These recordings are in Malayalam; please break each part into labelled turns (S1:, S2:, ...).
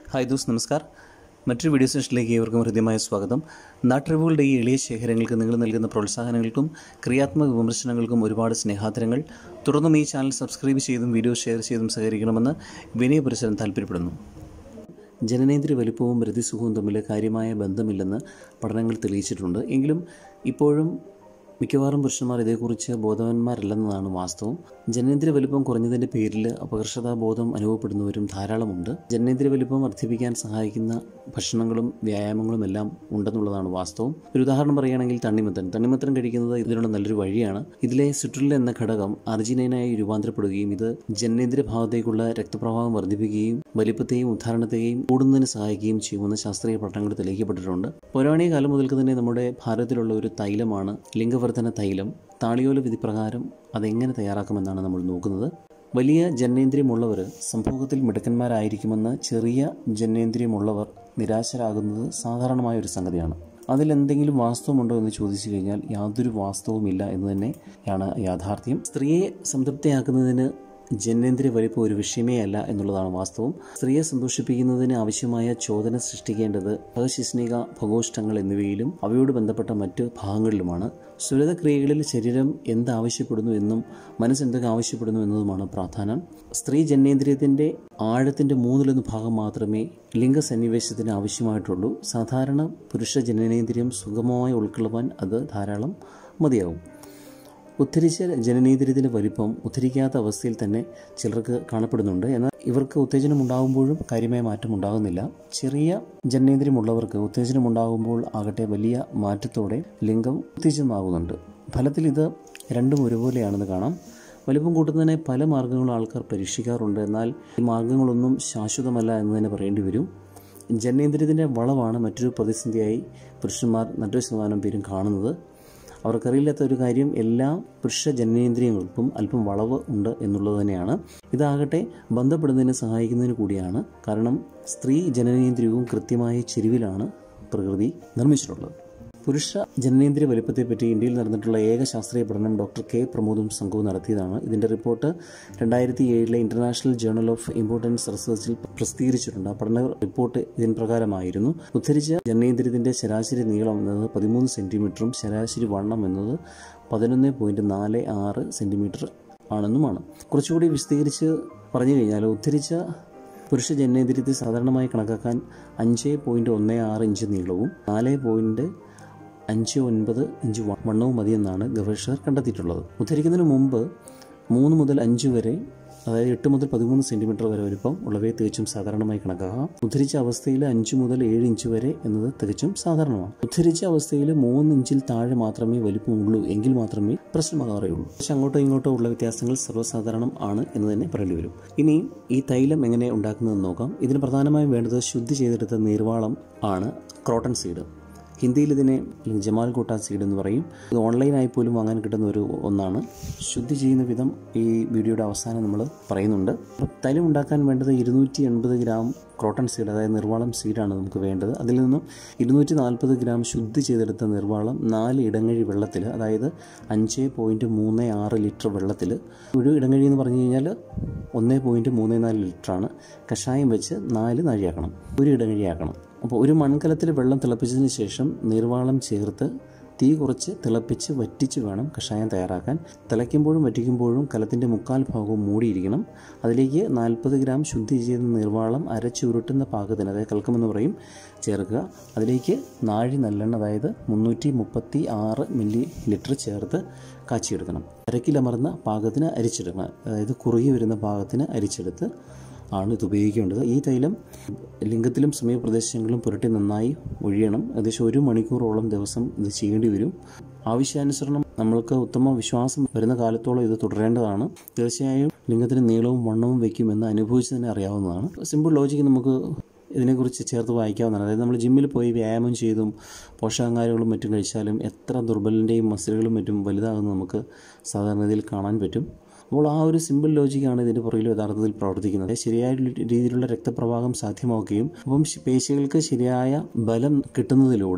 S1: ഹായ് ദോസ് നമസ്കാർ മറ്റൊരു വീഡിയോ സെഷനിലേക്ക് ഏവർക്കും ഹൃദ്യമായ സ്വാഗതം നാട്ടറിവുകളുടെ ഈ എളിയ ശേഖരങ്ങൾക്ക് നിങ്ങൾ നൽകുന്ന പ്രോത്സാഹനങ്ങൾക്കും ക്രിയാത്മക വിമർശനങ്ങൾക്കും ഒരുപാട് സ്നേഹാദരങ്ങൾ തുടർന്നും ഈ ചാനൽ സബ്സ്ക്രൈബ് ചെയ്തും വീഡിയോ ഷെയർ ചെയ്തും സഹകരിക്കണമെന്ന് വിനയപുരസരം താല്പര്യപ്പെടുന്നു ജനനേന്ദ്രിയ വലിപ്പവും രതിസുഖവും തമ്മിൽ കാര്യമായ ബന്ധമില്ലെന്ന് പഠനങ്ങൾ തെളിയിച്ചിട്ടുണ്ട് എങ്കിലും ഇപ്പോഴും മിക്കവാറും പുരുഷന്മാർ ഇതേക്കുറിച്ച് ബോധവാന്മാരല്ലെന്നതാണ് വാസ്തവം ജനനേന്ദ്രിയ വലിപ്പം കുറഞ്ഞതിൻ്റെ പേരിൽ അപകർഷതാബോധം അനുഭവപ്പെടുന്നവരും ധാരാളമുണ്ട് ജനനേന്ദ്രിയ വലിപ്പം വർദ്ധിപ്പിക്കാൻ സഹായിക്കുന്ന ഭക്ഷണങ്ങളും വ്യായാമങ്ങളും എല്ലാം ഉണ്ടെന്നുള്ളതാണ് വാസ്തവം ഒരു ഉദാഹരണം പറയുകയാണെങ്കിൽ തണ്ണിമത്തൻ തണ്ണിമത്തൻ കഴിക്കുന്നത് ഇതിനുള്ള നല്ലൊരു വഴിയാണ് ഇതിലെ സിട്രിൽ എന്ന ഘടകം അർജിനൈനായി രൂപാന്തരപ്പെടുകയും ഇത് ജനനേന്ദ്രിയ ഭാഗത്തേക്കുള്ള രക്തപ്രവാഹം വർദ്ധിപ്പിക്കുകയും വലിപ്പത്തെയും ഉദ്ധാരണത്തെയും കൂടുന്നതിന് സഹായിക്കുകയും ചെയ്യുമെന്ന് ശാസ്ത്രീയ പഠനങ്ങൾ തെളിയിക്കപ്പെട്ടിട്ടുണ്ട് പൗരാണിക കാലം മുതൽക്ക് തന്നെ നമ്മുടെ ഭാരതത്തിലുള്ള ഒരു തൈലമാണ് ലിംഗവർദ്ധന തൈലം താളിയോല വിധി പ്രകാരം അതെങ്ങനെ തയ്യാറാക്കുമെന്നാണ് നമ്മൾ നോക്കുന്നത് വലിയ ജനനേന്ദ്രിയമുള്ളവർ സംഭവത്തിൽ മിടുക്കന്മാരായിരിക്കുമെന്ന് ചെറിയ ജനനേന്ദ്രിയമുള്ളവർ നിരാശരാകുന്നത് സാധാരണമായ ഒരു സംഗതിയാണ് അതിലെന്തെങ്കിലും വാസ്തവമുണ്ടോ എന്ന് ചോദിച്ചു കഴിഞ്ഞാൽ യാതൊരു വാസ്തവുമില്ല എന്ന് തന്നെയാണ് യാഥാർത്ഥ്യം സ്ത്രീയെ സംതൃപ്തിയാക്കുന്നതിന് ജനനേന്ദ്രിയ വലിപ്പം ഒരു വിഷയമേ അല്ല എന്നുള്ളതാണ് വാസ്തവം സ്ത്രീയെ സന്തോഷിപ്പിക്കുന്നതിന് ആവശ്യമായ ചോദന സൃഷ്ടിക്കേണ്ടത് അശിസ്നിക ഭഗോഷ്ടങ്ങൾ എന്നിവയിലും അവയോട് ബന്ധപ്പെട്ട മറ്റ് ഭാഗങ്ങളിലുമാണ് സുരത ക്രിയകളിൽ ശരീരം എന്താവശ്യപ്പെടുന്നു എന്നും മനസ്സെന്തൊക്കെ ആവശ്യപ്പെടുന്നു എന്നതുമാണ് പ്രാധാന്യം സ്ത്രീ ജനനേന്ദ്രിയത്തിൻ്റെ ആഴത്തിൻ്റെ മൂന്നിലൊന്ന് ഭാഗം മാത്രമേ ലിംഗസന്നിവേശത്തിന് ആവശ്യമായിട്ടുള്ളൂ സാധാരണ പുരുഷ ജനനേന്ദ്രിയം സുഗമമായി ഉൾക്കൊള്ളുവാൻ അത് ധാരാളം മതിയാവും ഉദ്ധരിച്ച ജനനേന്ദ്രിയത്തിൻ്റെ വലിപ്പം ഉദ്ധരിക്കാത്ത അവസ്ഥയിൽ തന്നെ ചിലർക്ക് കാണപ്പെടുന്നുണ്ട് എന്നാൽ ഇവർക്ക് ഉത്തേജനം ഉണ്ടാകുമ്പോഴും കാര്യമായ മാറ്റം ഉണ്ടാകുന്നില്ല ചെറിയ ജനനേന്ദ്രിയമുള്ളവർക്ക് ഉത്തേജനം ഉണ്ടാകുമ്പോൾ ആകട്ടെ വലിയ മാറ്റത്തോടെ ലിംഗം ഉത്തേജനമാകുന്നുണ്ട് ഫലത്തിൽ ഇത് രണ്ടും ഒരുപോലെയാണെന്ന് കാണാം വലിപ്പം കൂട്ടുന്നതിന് പല മാർഗ്ഗങ്ങളും ആൾക്കാർ പരീക്ഷിക്കാറുണ്ട് എന്നാൽ ഈ മാർഗ്ഗങ്ങളൊന്നും ശാശ്വതമല്ല എന്ന് തന്നെ പറയേണ്ടി വരും ജനനേന്ദ്രിയത്തിൻ്റെ വളവാണ് മറ്റൊരു പ്രതിസന്ധിയായി പുരുഷന്മാർ നല്ലൊരു ശതമാനം പേരും കാണുന്നത് അവർക്കറിയില്ലാത്ത ഒരു കാര്യം എല്ലാ പുരുഷ ജനനേന്ദ്രിയങ്ങൾക്കും അല്പം വളവ് ഉണ്ട് എന്നുള്ളത് തന്നെയാണ് ഇതാകട്ടെ ബന്ധപ്പെടുന്നതിന് സഹായിക്കുന്നതിന് കൂടിയാണ് കാരണം സ്ത്രീ ജനനേന്ദ്രിയവും കൃത്യമായ ചെരുവിലാണ് പ്രകൃതി നിർമ്മിച്ചിട്ടുള്ളത് പുരുഷ ജനനേന്ദ്രിയ വലിപ്പത്തെപ്പറ്റി ഇന്ത്യയിൽ നടന്നിട്ടുള്ള ഏക ശാസ്ത്രീയ പഠനം ഡോക്ടർ കെ പ്രമോദും സംഘവും നടത്തിയതാണ് ഇതിൻ്റെ റിപ്പോർട്ട് രണ്ടായിരത്തി ഏഴിലെ ഇൻ്റർനാഷണൽ ജേർണൽ ഓഫ് ഇമ്പോർട്ടൻസ് റിസർച്ചിൽ പ്രസിദ്ധീകരിച്ചിട്ടുണ്ട് ആ പഠന റിപ്പോർട്ട് ഇതിന് പ്രകാരമായിരുന്നു ഉദ്ധരിച്ച ജനനേന്ദ്രിയത്തിൻ്റെ ശരാശരി നീളം എന്നത് പതിമൂന്ന് സെൻറ്റിമീറ്ററും ശരാശരി വണ്ണം എന്നത് പതിനൊന്ന് പോയിൻറ്റ് നാല് ആറ് സെൻറ്റിമീറ്റർ ആണെന്നുമാണ് കുറച്ചുകൂടി വിശദീകരിച്ച് പറഞ്ഞു കഴിഞ്ഞാൽ ഉദ്ധരിച്ച പുരുഷ ജനനേന്ദ്രിയത്തെ സാധാരണമായി കണക്കാക്കാൻ അഞ്ച് പോയിൻറ്റ് ഒന്ന് ആറ് ഇഞ്ച് നീളവും നാല് പോയിൻറ്റ് അഞ്ച് ഒൻപത് ഇഞ്ച് വണ്ണവും മതിയെന്നാണ് ഗവേഷകർ കണ്ടെത്തിയിട്ടുള്ളത് ഉദ്ധരിക്കുന്നതിന് മുമ്പ് മൂന്ന് മുതൽ അഞ്ച് വരെ അതായത് എട്ട് മുതൽ പതിമൂന്ന് സെൻറ്റിമീറ്റർ വരെ വലിപ്പം ഉള്ളവയെ തികച്ചും സാധാരണമായി കണക്കാക്കാം ഉദ്ധരിച്ച അവസ്ഥയിൽ അഞ്ച് മുതൽ ഏഴ് ഇഞ്ച് വരെ എന്നത് തികച്ചും സാധാരണമാണ് ഉദ്ധരിച്ച അവസ്ഥയിൽ മൂന്ന് ഇഞ്ചിൽ താഴെ മാത്രമേ വലിപ്പമുള്ളൂ എങ്കിൽ മാത്രമേ പ്രശ്നമാകാറുള്ളൂ പക്ഷെ അങ്ങോട്ടോ ഇങ്ങോട്ടോ ഉള്ള വ്യത്യാസങ്ങൾ സർവ്വസാധാരണം ആണ് എന്ന് തന്നെ പറയേണ്ടി വരും ഇനി ഈ തൈലം എങ്ങനെ ഉണ്ടാക്കുന്നതെന്ന് നോക്കാം ഇതിന് പ്രധാനമായും വേണ്ടത് ശുദ്ധി ചെയ്തെടുത്ത നീർവാളം ആണ് ക്രോട്ടൺ സീഡ് ഹിന്ദിയിൽ ഇതിനെ ജമാൽ കോട്ട സീഡ് എന്ന് പറയും ഇത് ഓൺലൈനായി പോലും വാങ്ങാൻ കിട്ടുന്ന ഒരു ഒന്നാണ് ശുദ്ധി ചെയ്യുന്ന വിധം ഈ വീഡിയോയുടെ അവസാനം നമ്മൾ പറയുന്നുണ്ട് തൈലം ഉണ്ടാക്കാൻ വേണ്ടത് ഇരുന്നൂറ്റി എൺപത് ഗ്രാം ക്രോട്ടൺ സീഡ് അതായത് നിർവാളം സീഡാണ് നമുക്ക് വേണ്ടത് അതിൽ നിന്നും ഇരുന്നൂറ്റി നാൽപ്പത് ഗ്രാം ശുദ്ധി ചെയ്തെടുത്ത നിർവാളം നാല് ഇടങ്ങഴി വെള്ളത്തിൽ അതായത് അഞ്ച് പോയിൻറ്റ് മൂന്ന് ആറ് ലിറ്റർ വെള്ളത്തിൽ ഒരു ഇടങ്ങഴി എന്ന് പറഞ്ഞു കഴിഞ്ഞാൽ ഒന്ന് പോയിൻറ്റ് മൂന്ന് നാല് ലിറ്ററാണ് കഷായം വെച്ച് നാല് നാഴിയാക്കണം ഒരു ഇടങ്ങഴിയാക്കണം അപ്പോൾ ഒരു മൺകലത്തിൽ വെള്ളം തിളപ്പിച്ചതിന് ശേഷം നീർവാളം ചേർത്ത് തീ കുറച്ച് തിളപ്പിച്ച് വറ്റിച്ച് വേണം കഷായം തയ്യാറാക്കാൻ തിളയ്ക്കുമ്പോഴും വറ്റിക്കുമ്പോഴും കലത്തിൻ്റെ മുക്കാൽ ഭാഗവും മൂടിയിരിക്കണം അതിലേക്ക് നാൽപ്പത് ഗ്രാം ശുദ്ധി ചെയ്ത നീർവാളം അരച്ചുരുട്ടുന്ന പാകത്തിന് അതായത് കൽക്കമെന്ന് പറയും ചേർക്കുക അതിലേക്ക് നാഴി നല്ലെണ്ണ അതായത് മുന്നൂറ്റി മുപ്പത്തി ആറ് മില്ലി ലിറ്റർ ചേർത്ത് കാച്ചിയെടുക്കണം അരക്കിലമർന്ന പാകത്തിന് അരിച്ചെടുക്കണം അതായത് കുറുകി വരുന്ന പാകത്തിന് അരിച്ചെടുത്ത് ആണ് ഇത് ഉപയോഗിക്കേണ്ടത് ഈ തൈലം ലിംഗത്തിലും സമീപപ്രദേശങ്ങളിലും പുരട്ടി നന്നായി ഒഴിയണം ഏകദേശം ഒരു മണിക്കൂറോളം ദിവസം ഇത് ചെയ്യേണ്ടി വരും ആവശ്യാനുസരണം നമ്മൾക്ക് ഉത്തമ വിശ്വാസം വരുന്ന കാലത്തോളം ഇത് തുടരേണ്ടതാണ് തീർച്ചയായും ലിംഗത്തിന് നീളവും വണ്ണവും വയ്ക്കുമെന്ന് അനുഭവിച്ച് തന്നെ അറിയാവുന്നതാണ് സിമ്പിൾ ലോജിക്ക് നമുക്ക് ഇതിനെക്കുറിച്ച് ചേർത്ത് വായിക്കാവുന്നതാണ് അതായത് നമ്മൾ ജിമ്മിൽ പോയി വ്യായാമം ചെയ്തും പോഷകാഹാരങ്ങളും മറ്റും കഴിച്ചാലും എത്ര ദുർബലൻ്റെയും മസിലുകളും മറ്റും വലുതാകുന്നത് നമുക്ക് സാധാരണഗതിയിൽ കാണാൻ പറ്റും അപ്പോൾ ആ ഒരു സിമ്പിൾ ലോജിക്കാണ് ഇതിൻ്റെ പുറകിൽ യഥാർത്ഥത്തിൽ പ്രവർത്തിക്കുന്നത് ശരിയായ രീതിയിലുള്ള രക്തപ്രവാഹം സാധ്യമാക്കുകയും അപ്പം പേശികൾക്ക് ശരിയായ ബലം കിട്ടുന്നതിലൂടെ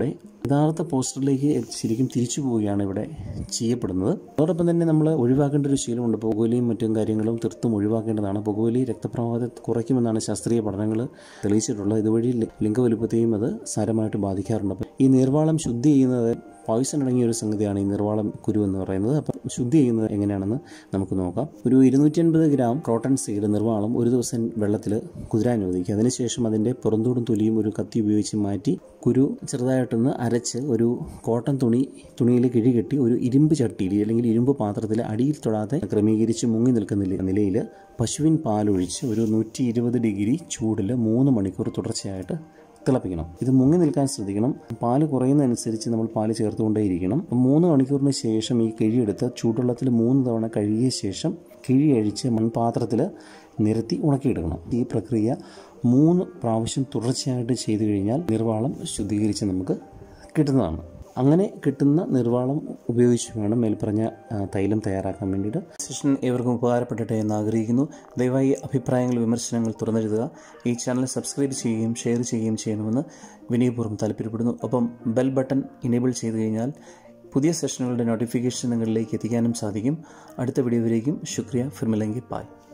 S1: യഥാർത്ഥ പോസ്റ്ററിലേക്ക് ശരിക്കും തിരിച്ചു പോവുകയാണ് ഇവിടെ ചെയ്യപ്പെടുന്നത് അതോടൊപ്പം തന്നെ നമ്മൾ ഒഴിവാക്കേണ്ട ഒരു ശീലമുണ്ട് പുകവലിയും മറ്റും കാര്യങ്ങളും തീർത്തും ഒഴിവാക്കേണ്ടതാണ് പുകവലി രക്തപ്രവാഹത്തെ കുറയ്ക്കുമെന്നാണ് ശാസ്ത്രീയ പഠനങ്ങൾ തെളിയിച്ചിട്ടുള്ളത് ഇതുവഴി ലി- ലിംഗവലുപ്പത്തെയും അത് സാരമായിട്ട് ബാധിക്കാറുണ്ട് അപ്പം ഈ നീർവാളം ശുദ്ധി ചെയ്യുന്നത് പോയിസൺ അടങ്ങിയ ഒരു സംഗതിയാണ് ഈ നിർവാളം കുരു എന്ന് പറയുന്നത് അപ്പം ശുദ്ധി ചെയ്യുന്നത് എങ്ങനെയാണെന്ന് നമുക്ക് നോക്കാം ഒരു ഇരുന്നൂറ്റി അൻപത് ഗ്രാം ക്രോട്ടൺ സീഡ് നിർവാളം ഒരു ദിവസം വെള്ളത്തിൽ കുതിരാൻ അനുവദിക്കുക അതിനുശേഷം അതിൻ്റെ പുറന്തോടും തൊലിയും ഒരു കത്തി ഉപയോഗിച്ച് മാറ്റി കുരു ചെറുതായിട്ടൊന്ന് അരച്ച് ഒരു കോട്ടൺ തുണി തുണിയിൽ കിഴികെട്ടി ഒരു ഇരുമ്പ് ചട്ടിയിൽ അല്ലെങ്കിൽ ഇരുമ്പ് പാത്രത്തിൽ അടിയിൽ തൊടാതെ ക്രമീകരിച്ച് മുങ്ങി നിൽക്കുന്ന നിലയിൽ പശുവിൻ പാലൊഴിച്ച് ഒരു നൂറ്റി ഇരുപത് ഡിഗ്രി ചൂടിൽ മൂന്ന് മണിക്കൂർ തുടർച്ചയായിട്ട് തിളപ്പിക്കണം ഇത് മുങ്ങി നിൽക്കാൻ ശ്രദ്ധിക്കണം പാല് കുറയുന്നതനുസരിച്ച് നമ്മൾ പാല് ചേർത്തുകൊണ്ടേയിരിക്കണം മൂന്ന് മണിക്കൂറിന് ശേഷം ഈ കിഴിയെടുത്ത് ചൂടുവെള്ളത്തിൽ മൂന്ന് തവണ കഴുകിയ ശേഷം കിഴി അഴിച്ച് മൺപാത്രത്തിൽ നിരത്തി ഉണക്കിയെടുക്കണം ഈ പ്രക്രിയ മൂന്ന് പ്രാവശ്യം തുടർച്ചയായിട്ട് ചെയ്തു കഴിഞ്ഞാൽ നിർവാളം ശുദ്ധീകരിച്ച് നമുക്ക് കിട്ടുന്നതാണ് അങ്ങനെ കിട്ടുന്ന നിർവാളം ഉപയോഗിച്ച് വേണം മേൽപ്പറഞ്ഞ ആ, തൈലം തയ്യാറാക്കാൻ വേണ്ടിയിട്ട് സെഷൻ ഏവർക്കും ഉപകാരപ്പെടട്ടെ എന്ന് ആഗ്രഹിക്കുന്നു ദയവായി അഭിപ്രായങ്ങൾ വിമർശനങ്ങൾ തുറന്നെഴുതുക ഈ ചാനൽ സബ്സ്ക്രൈബ് ചെയ്യുകയും ഷെയർ ചെയ്യുകയും ചെയ്യണമെന്ന് വിനയപൂർവ്വം താല്പര്യപ്പെടുന്നു ഒപ്പം ബെൽ ബട്ടൺ ഇനേബിൾ ചെയ്തു കഴിഞ്ഞാൽ പുതിയ സെഷനുകളുടെ നോട്ടിഫിക്കേഷൻ നിങ്ങളിലേക്ക് എത്തിക്കാനും സാധിക്കും അടുത്ത വീഡിയോയിലേക്കും ശുക്രിയ ഫിർമിലെങ്കി പായ്